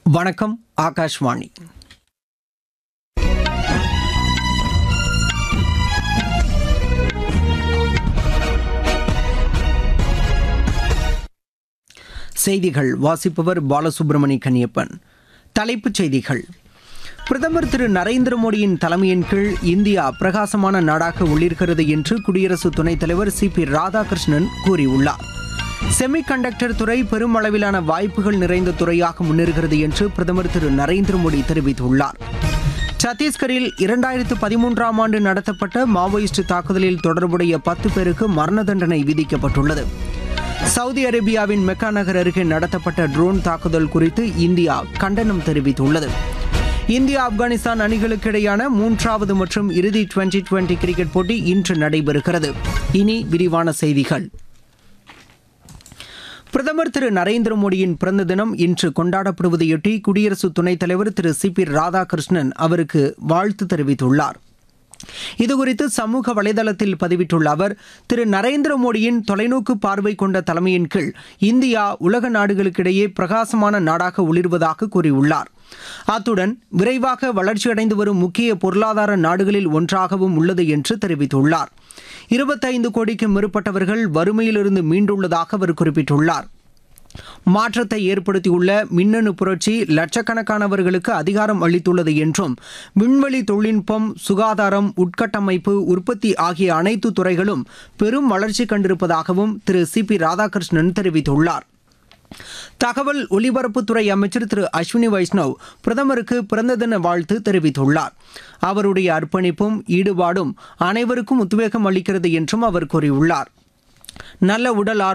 வணக்கம் ஆகாஷ்வாணி செய்திகள் வாசிப்பவர் பாலசுப்ரமணி கன்னியப்பன் தலைப்புச் செய்திகள் பிரதமர் திரு நரேந்திர மோடியின் தலைமையின் கீழ் இந்தியா பிரகாசமான நாடாக ஒளிர்கிறது என்று குடியரசு துணைத் தலைவர் சி பி ராதாகிருஷ்ணன் கூறியுள்ளார் செமிகண்டக்டர் துறை பெரும் அளவிலான வாய்ப்புகள் நிறைந்த துறையாக முன்னேறுகிறது என்று பிரதமர் திரு நரேந்திர மோடி தெரிவித்துள்ளார் சத்தீஸ்கரில் இரண்டாயிரத்து பதிமூன்றாம் ஆண்டு நடத்தப்பட்ட மாவோயிஸ்ட் தாக்குதலில் தொடர்புடைய பத்து பேருக்கு மரண தண்டனை விதிக்கப்பட்டுள்ளது சவுதி அரேபியாவின் மெக்கா நகர் அருகே நடத்தப்பட்ட ட்ரோன் தாக்குதல் குறித்து இந்தியா கண்டனம் தெரிவித்துள்ளது இந்தியா ஆப்கானிஸ்தான் அணிகளுக்கு இடையான மூன்றாவது மற்றும் இறுதி டுவெண்டி டுவெண்டி கிரிக்கெட் போட்டி இன்று நடைபெறுகிறது இனி விரிவான செய்திகள் பிரதமர் திரு நரேந்திர மோடியின் பிறந்த தினம் இன்று கொண்டாடப்படுவதையொட்டி குடியரசு துணைத் தலைவர் திரு சி பி ராதாகிருஷ்ணன் அவருக்கு வாழ்த்து தெரிவித்துள்ளார் இதுகுறித்து சமூக வலைதளத்தில் பதிவிட்டுள்ள அவர் திரு நரேந்திர மோடியின் தொலைநோக்கு பார்வை கொண்ட தலைமையின் கீழ் இந்தியா உலக நாடுகளுக்கிடையே பிரகாசமான நாடாக ஒளிர்வதாக கூறியுள்ளார் அத்துடன் விரைவாக வளர்ச்சியடைந்து வரும் முக்கிய பொருளாதார நாடுகளில் ஒன்றாகவும் உள்ளது என்று தெரிவித்துள்ளார் இருபத்தைந்து கோடிக்கு மேற்பட்டவர்கள் வறுமையிலிருந்து மீண்டுள்ளதாக அவர் குறிப்பிட்டுள்ளார் மாற்றத்தை ஏற்படுத்தியுள்ள மின்னணு புரட்சி லட்சக்கணக்கானவர்களுக்கு அதிகாரம் அளித்துள்ளது என்றும் விண்வெளி தொழில்நுட்பம் சுகாதாரம் உட்கட்டமைப்பு உற்பத்தி ஆகிய அனைத்து துறைகளும் பெரும் வளர்ச்சி கண்டிருப்பதாகவும் திரு சி பி ராதாகிருஷ்ணன் தெரிவித்துள்ளார் தகவல் ஒலிபரப்புத்துறை அமைச்சர் திரு அஸ்வினி வைஷ்ணவ் பிரதமருக்கு பிறந்த தின வாழ்த்து தெரிவித்துள்ளார் அவருடைய அர்ப்பணிப்பும் ஈடுபாடும் அனைவருக்கும் உத்வேகம் அளிக்கிறது என்றும் அவர் கூறியுள்ளார் நல்ல உடல்